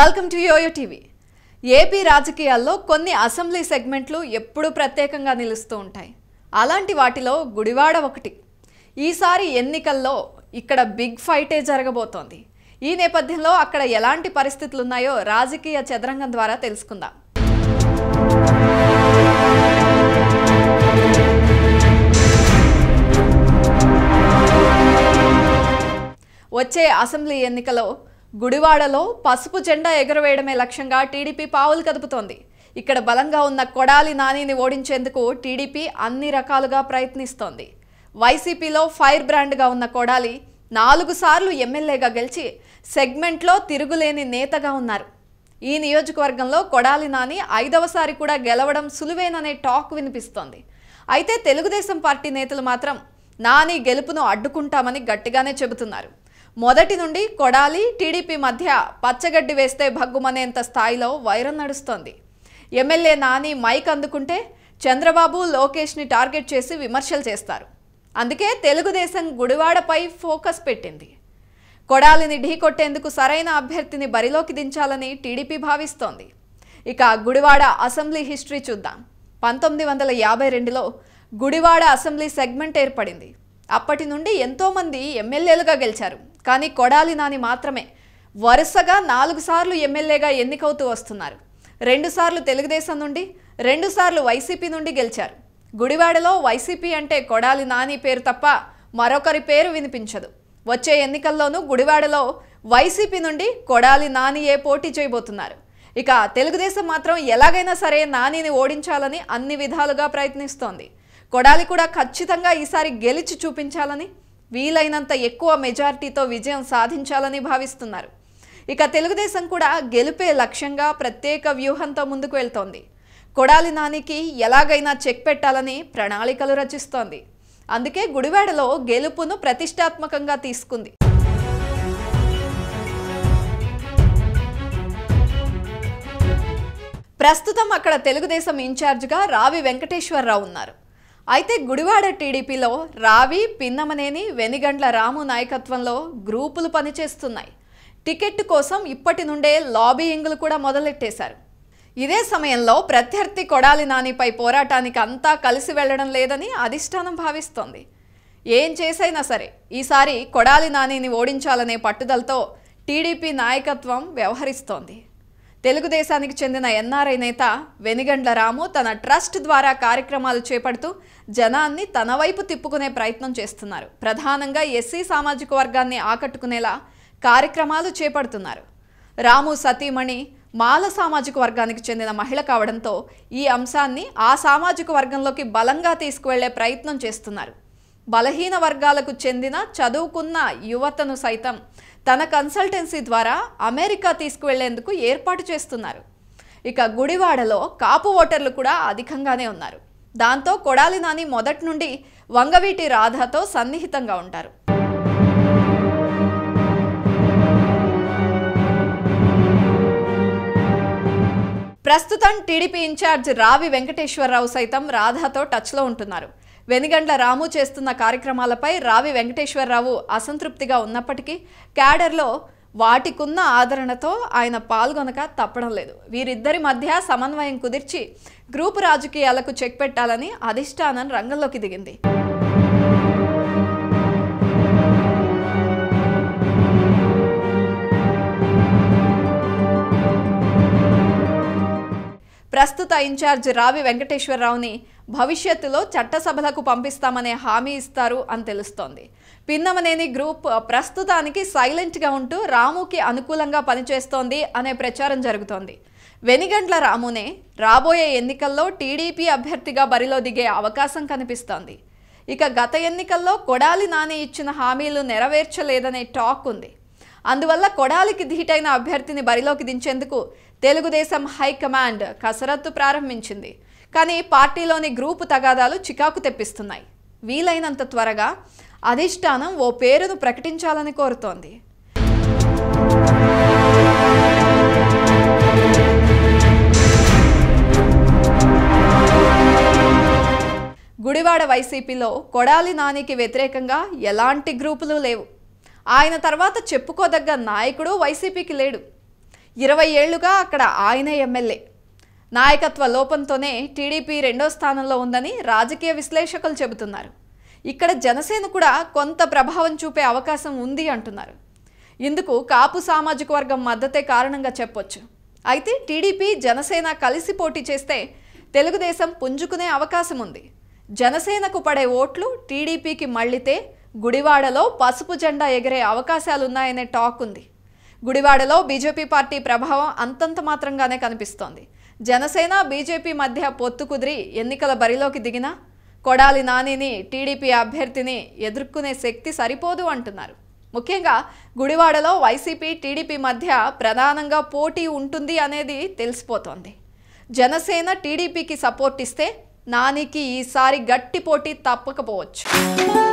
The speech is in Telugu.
welcome to YOYO TV AP రాజకీయాల్లో కొన్ని అసెంబ్లీ సెగ్మెంట్లు ఎప్పుడూ ప్రత్యేకంగా నిలుస్తూ ఉంటాయి అలాంటి వాటిలో గుడివాడ ఒకటి ఈసారి ఎన్నికల్లో ఇక్కడ బిగ్ ఫైటే జరగబోతోంది ఈ నేపథ్యంలో అక్కడ ఎలాంటి పరిస్థితులు ఉన్నాయో రాజకీయ చదరంగం ద్వారా తెలుసుకుందాం వచ్చే అసెంబ్లీ ఎన్నికలో గుడివాడలో పసుపు జెండా ఎగురవేయడమే లక్ష్యంగా టీడీపీ పావులు కదుపుతోంది ఇక్కడ బలంగా ఉన్న కొడాలి నానిని ఓడించేందుకు టీడీపీ అన్ని రకాలుగా ప్రయత్నిస్తోంది వైసీపీలో ఫైర్ బ్రాండ్గా ఉన్న కొడాలి నాలుగు సార్లు ఎమ్మెల్యేగా గెలిచి సెగ్మెంట్లో తిరుగులేని నేతగా ఉన్నారు ఈ నియోజకవర్గంలో కొడాలి నాని ఐదవసారి కూడా గెలవడం సులువేననే టాక్ వినిపిస్తోంది అయితే తెలుగుదేశం పార్టీ నేతలు మాత్రం నాని గెలుపును అడ్డుకుంటామని గట్టిగానే చెబుతున్నారు మొదటి నుండి కొడాలి టీడీపీ మధ్య పచ్చగడ్డి వేస్తే భగ్గుమనేంత స్థాయిలో వైరం నడుస్తోంది ఎమ్మెల్యే నాని మైక్ అందుకుంటే చంద్రబాబు లోకేష్ని టార్గెట్ చేసి విమర్శలు చేస్తారు అందుకే తెలుగుదేశం గుడివాడపై ఫోకస్ పెట్టింది కొడాలిని ఢీకొట్టేందుకు సరైన అభ్యర్థిని బరిలోకి దించాలని టీడీపీ భావిస్తోంది ఇక గుడివాడ అసెంబ్లీ హిస్టరీ చూద్దాం పంతొమ్మిది వందల యాభై రెండులో గుడివాడ అసెంబ్లీ సెగ్మెంట్ ఏర్పడింది అప్పటి నుండి ఎంతోమంది ఎమ్మెల్యేలుగా గెలిచారు కానీ కొడాలి నాని మాత్రమే వరుసగా నాలుగు సార్లు ఎమ్మెల్యేగా ఎన్నికవుతూ వస్తున్నారు రెండుసార్లు తెలుగుదేశం నుండి రెండుసార్లు వైసీపీ నుండి గెలిచారు గుడివాడలో వైసీపీ అంటే కొడాలి నాని పేరు తప్ప మరొకరి పేరు వినిపించదు వచ్చే ఎన్నికల్లోనూ గుడివాడలో వైసీపీ నుండి కొడాలి నానియే పోటీ చేయబోతున్నారు ఇక తెలుగుదేశం మాత్రం ఎలాగైనా సరే నానిని ఓడించాలని అన్ని విధాలుగా ప్రయత్నిస్తోంది కొడాలి కూడా ఖచ్చితంగా ఈసారి గెలిచి చూపించాలని వీలైనంత ఎక్కువ మెజారిటీతో విజయం సాధించాలని భావిస్తున్నారు ఇక తెలుగుదేశం కూడా గెలుపే లక్ష్యంగా ప్రత్యేక వ్యూహంతో ముందుకు వెళ్తోంది కొడాలి నానికి ఎలాగైనా చెక్ పెట్టాలని ప్రణాళికలు రచిస్తోంది అందుకే గుడివాడలో గెలుపును ప్రతిష్టాత్మకంగా తీసుకుంది ప్రస్తుతం అక్కడ తెలుగుదేశం ఇన్ఛార్జిగా రావి వెంకటేశ్వరరావు ఉన్నారు అయితే గుడివాడ టీడీపీలో రావి పిన్నమనేని వెనిగండ్ల రాము నాయకత్వంలో గ్రూపులు పనిచేస్తున్నాయి టికెట్ కోసం ఇప్పటి నుండే లాబీయింగ్లు కూడా మొదలెట్టేశారు ఇదే సమయంలో ప్రత్యర్థి కొడాలి నానిపై పోరాటానికి అంతా కలిసి వెళ్లడం లేదని అధిష్టానం భావిస్తోంది ఏం చేసైనా సరే ఈసారి కొడాలి నానిని ఓడించాలనే పట్టుదలతో టీడీపీ నాయకత్వం వ్యవహరిస్తోంది తెలుగుదేశానికి చెందిన ఎన్ఆర్ఐ నేత వెనిగండ్ల రాము తన ట్రస్ట్ ద్వారా కార్యక్రమాలు చేపడుతూ జనాన్ని తన వైపు తిప్పుకునే ప్రయత్నం చేస్తున్నారు ప్రధానంగా ఎస్సీ సామాజిక వర్గాన్ని ఆకట్టుకునేలా కార్యక్రమాలు చేపడుతున్నారు రాము సతీమణి మాల సామాజిక వర్గానికి చెందిన మహిళ కావడంతో ఈ అంశాన్ని ఆ సామాజిక వర్గంలోకి బలంగా తీసుకువెళ్లే ప్రయత్నం చేస్తున్నారు బలహీన వర్గాలకు చెందిన చదువుకున్న యువతను సైతం తన కన్సల్టెన్సీ ద్వారా అమెరికా తీసుకువెళ్లేందుకు ఏర్పాటు చేస్తున్నారు ఇక గుడివాడలో కాపు ఓటర్లు కూడా అధికంగానే ఉన్నారు దాంతో కొడాలి నాని మొదటి నుండి వంగవీటి రాధతో సన్నిహితంగా ఉంటారు ప్రస్తుతం టీడీపీ ఇన్ఛార్జ్ రావి వెంకటేశ్వరరావు సైతం రాధాతో టచ్లో ఉంటున్నారు వెనిగండ్ల రాము చేస్తున్న కార్యక్రమాలపై రావి వెంకటేశ్వరరావు అసంతృప్తిగా ఉన్నప్పటికీ క్యాడర్లో వాటికున్న ఆదరణతో ఆయన పాల్గొనక తప్పడం లేదు వీరిద్దరి మధ్య సమన్వయం కుదిర్చి గ్రూపు రాజకీయాలకు చెక్ పెట్టాలని అధిష్టానం రంగంలోకి దిగింది ప్రస్తుత ఇన్ఛార్జ్ రావి వెంకటేశ్వరరావుని భవిష్యత్తులో చట్టసభలకు పంపిస్తామనే హామీ ఇస్తారు అని తెలుస్తోంది పిన్నమనేని గ్రూప్ ప్రస్తుతానికి సైలెంట్గా ఉంటూ రాముకి అనుకూలంగా పనిచేస్తోంది అనే ప్రచారం జరుగుతోంది వెనిగండ్ల రామునే రాబోయే ఎన్నికల్లో టీడీపీ అభ్యర్థిగా బరిలో దిగే అవకాశం కనిపిస్తోంది ఇక గత ఎన్నికల్లో కొడాలి నాని ఇచ్చిన హామీలు నెరవేర్చలేదనే టాక్ ఉంది అందువల్ల కొడాలికి ధీటైన అభ్యర్థిని బరిలోకి దించేందుకు తెలుగుదేశం హైకమాండ్ కసరత్తు ప్రారంభించింది కానీ పార్టీలోని గ్రూపు తగాదాలు చికాకు తెప్పిస్తున్నాయి వీలైనంత త్వరగా అధిష్టానం ఓ పేరును ప్రకటించాలని కోరుతోంది గుడివాడ వైసీపీలో కొడాలి నానికి వ్యతిరేకంగా ఎలాంటి గ్రూపులు లేవు ఆయన తర్వాత చెప్పుకోదగ్గ నాయకుడు వైసీపీకి లేడు ఇరవై ఏళ్లుగా అక్కడ ఆయనే ఎమ్మెల్యే నాయకత్వ లోపంతోనే టీడీపీ రెండో స్థానంలో ఉందని రాజకీయ విశ్లేషకులు చెబుతున్నారు ఇక్కడ జనసేన కూడా కొంత ప్రభావం చూపే అవకాశం ఉంది అంటున్నారు ఇందుకు కాపు సామాజిక వర్గం మద్దతే కారణంగా చెప్పొచ్చు అయితే టీడీపీ జనసేన కలిసి పోటీ చేస్తే తెలుగుదేశం పుంజుకునే అవకాశం ఉంది జనసేనకు పడే ఓట్లు టీడీపీకి మళ్ళితే గుడివాడలో పసుపు జెండా ఎగిరే అవకాశాలున్నాయనే టాక్ ఉంది గుడివాడలో బీజేపీ పార్టీ ప్రభావం అంతంత మాత్రంగానే కనిపిస్తోంది జనసేన బీజేపీ మధ్య పొత్తు కుదిరి ఎన్నికల బరిలోకి దిగినా కొడాలి నానిని టీడీపీ అభ్యర్థిని ఎదుర్కొనే శక్తి సరిపోదు అంటున్నారు ముఖ్యంగా గుడివాడలో వైసీపీ టీడీపీ మధ్య ప్రధానంగా పోటీ ఉంటుంది అనేది తెలిసిపోతోంది జనసేన టీడీపీకి సపోర్ట్ ఇస్తే నానికి ఈసారి గట్టి పోటీ తప్పకపోవచ్చు